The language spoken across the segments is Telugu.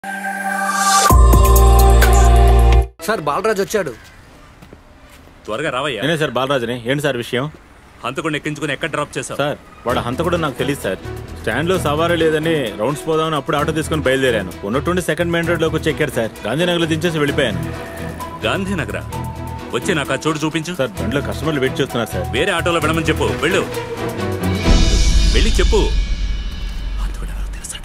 సార్ బాలరాజ్ వచ్చాడు త్వరగా రావయ్యా నేనే సార్ బాలరాజుని ఏంటి సార్ విషయం హంతకుండా ఎక్కించుకుని ఎక్కడ డ్రాప్ చేసావు సార్ వాడు హంతకుడు నాకు తెలియదు సార్ స్టాండ్లో సవారీ లేదని రౌండ్స్ పోదామని అప్పుడు ఆటో తీసుకుని బయలుదేరాను ఉన్నట్టుండి సెకండ్ మెయిన్ రోడ్లోకి వచ్చి ఎక్కాడు సార్ గాంధీనగర్లో దించేసి వెళ్ళిపోయాను గాంధీనగర వచ్చి నాకు ఆ చోటు చూపించు సార్ బండిలో కస్టమర్లు వెయిట్ చేస్తున్నారు సార్ వేరే ఆటోలో వెళ్ళమని చెప్పు వెళ్ళు వెళ్ళి చెప్పు హంతకుడు ఎవరో తెలుసాట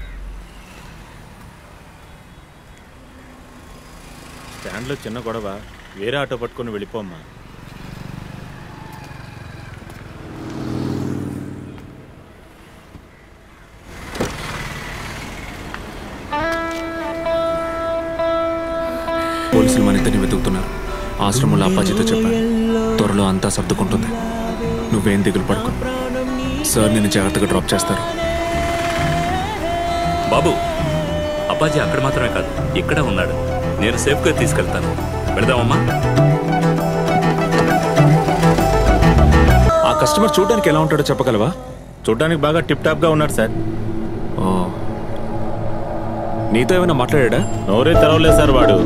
స్టాండ్లో చిన్న గొడవ వేరే ఆటో పట్టుకొని వెళ్ళిపోమ్మా పోలీసులు మన ఇద్దరిని వెతుకుతున్నారు ఆశ్రమంలో అప్పాజీతో చెప్పాను త్వరలో అంతా సర్దుకుంటుంది నువ్వేం దిగులు పడుకో సార్ నేను జాగ్రత్తగా డ్రాప్ చేస్తారు బాబు అప్పాజీ అక్కడ మాత్రమే కాదు ఇక్కడ ఉన్నాడు నేను సేఫ్గా తీసుకెళ్తాను వెళదామమ్మా ఆ కస్టమర్ చూడడానికి ఎలా ఉంటాడో చెప్పగలవా చూడ్డానికి బాగా టిప్ టాప్ గా ఉన్నాడు సార్ ఓ నీతో ఏమైనా మాట్లాడా నోరే తెరవలేదు సార్ వాడు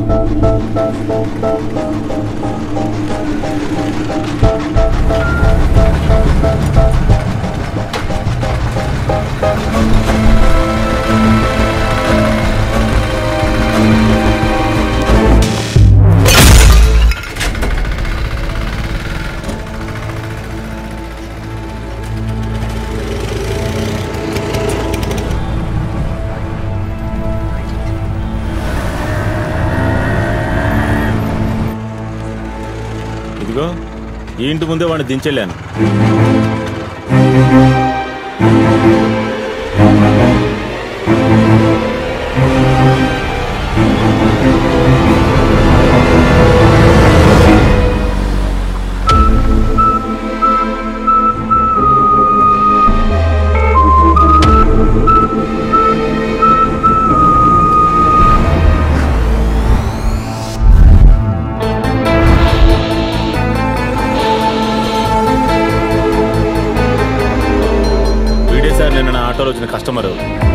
ఇదిగో ఈ ఇంటి ముందే వాడిని దించెళ్ళాను వీడే సార్ నిన్న నా ఆటోలో వచ్చిన కస్టమరు